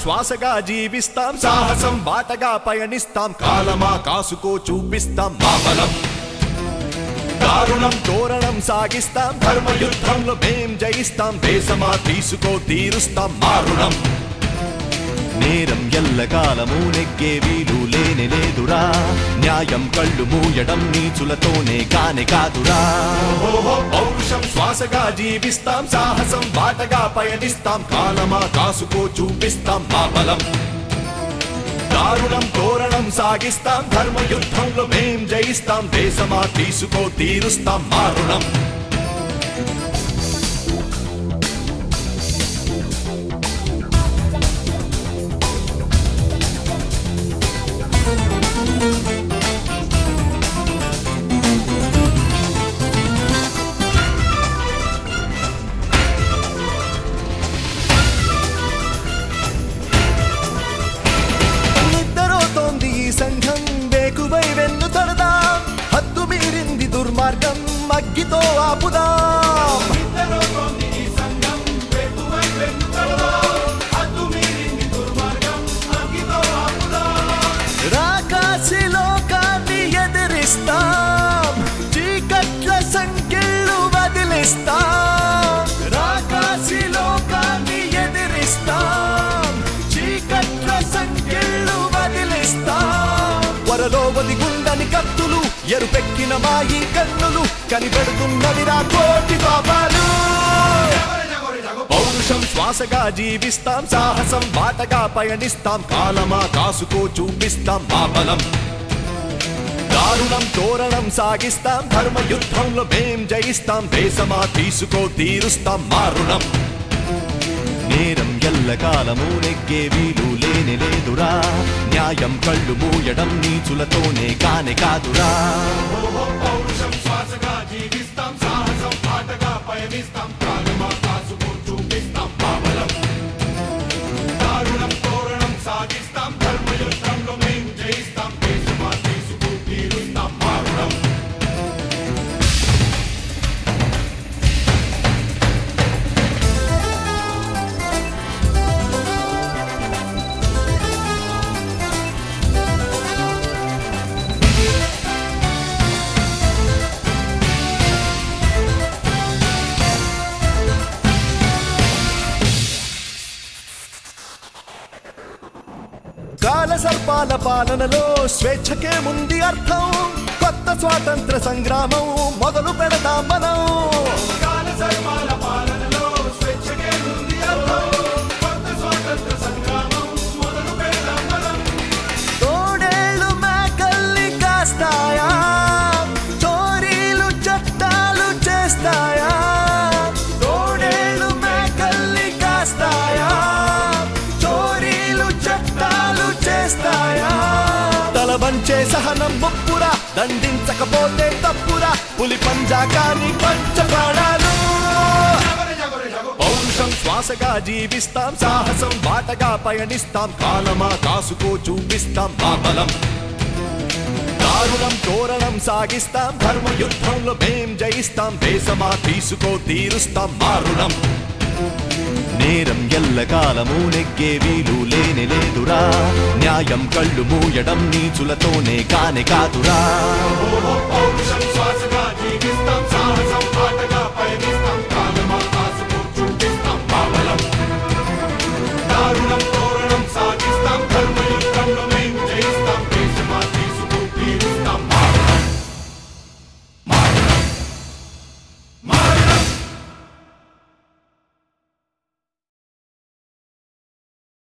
శ్వాసగా జీవిస్తాం సాహసం బాటగా పయనిస్తాం కాలమా కాసుకో చూపిస్తాం మా బలం దారుణం తోరణం సాగిస్తాం ధర్మ యుద్ధంలో మేం జయిస్తాం దేశమా తీసుకో తీరుస్తాం మారుణం నేరం ఎల్లకాలము నెగ్గే వీలు లేని లేదురా న్యాయం కళ్ళు మూయడం నీచులతోనే కానే కాదురా పౌరుషం శ్వాసగా జీవిస్తాం సాహసం బాటగా పయనిస్తాం కాలమా కాసుకో చూపిస్తాం మా బలం దారుణం తోరణం సాగిస్తాం ధర్మ యుద్ధంలో మేం జయిస్తాం దేశమా తీసుకో తీరుస్తాం మారుణం నిద్రతోంది ఈ సంఘం వేకువై వెన్ను తడదాం హద్దు మీరింది దుర్మార్గం అగ్గితో ఆపుదాం రాకాసి లోకాన్ని ఎదిరిస్తాం చీకట్ల సంఖ్యలు వదిలిస్తాం రాకాసి లోకాన్ని ఎదిరిస్తాం చీకట్ల సంఖ్యలు వదిలిస్తాం వరలో వదిగుండని కత్తులు ఎరుపెక్కిన మాయి కన్నులు కనిపెడుతున్నవిరా కోటి పాపాలు పౌరుషం శ్వాసగా జీవిస్తాం సాహసం బాటగా పయనిస్తాం కాలమా కాసుకో చూపిస్తాం మా బలం దారుణం తోరణం సాగిస్తాం ధర్మ యుద్ధంలో మేం జయిస్తాం దేశమా తీసుకో తీరుస్తాం మారుణం నేరం ఎల్లకాలము నెగ్గే వీలు లేని లేదురా న్యాయం కళ్ళు మూయడం నీచులతోనే కానే కాదురా పౌరుషం శ్వాసగా జీవిస్తాం సాహసం బాటగా పయనిస్తాం కాలమా కాసుకో చూపిస్తాం మా బలం దారుణం తోరణం సాగిస్తాం ధర్మ యుద్ధంలో మేం జయిస్తాం దేశమా తీసుకో తీరుస్తాం మారుణం కాల సర్పాల పాలనలో స్వేచ్ఛకే ముందు అర్థం కొత్త స్వాతంత్ర సంగ్రామం మొదలు పెడతాం మనం కాల సర్పాల పాలనలో స్వేచ్ఛకే ముందు అర్థం కొత్త స్వాతంత్ర సంగ్రామం మొదలు పెడతాం మనం తోడేళ్ళు మేకల్ని కాస్తాయా చోరీలు చట్టాలు చేస్తాయా తోడేళ్ళు మేకల్ని కాస్తాయా చోరీలు చట్టాలు చేస్తాయా తల వంచే సహనం ముప్పురా దండించకపోతే తప్పురా పులి పంజా కాని పంచపాడాలు పౌరుషం శ్వాసగా జీవిస్తాం సాహసం బాటగా పయనిస్తాం కాలమా కాసుకో చూపిస్తాం మా బలం దారుణం తోరణం సాగిస్తాం ధర్మ యుద్ధంలో మేం జయిస్తాం దేశమా తీసుకో తీరుస్తాం మారుణం నేరం ఎల్లకాలము నెగ్గే వీలు లేని లేదురా న్యాయం కళ్ళు మూయడం నీచులతోనే కానే కాదురా పౌరుషం శ్వాసగా జీవిస్తాం సాహసం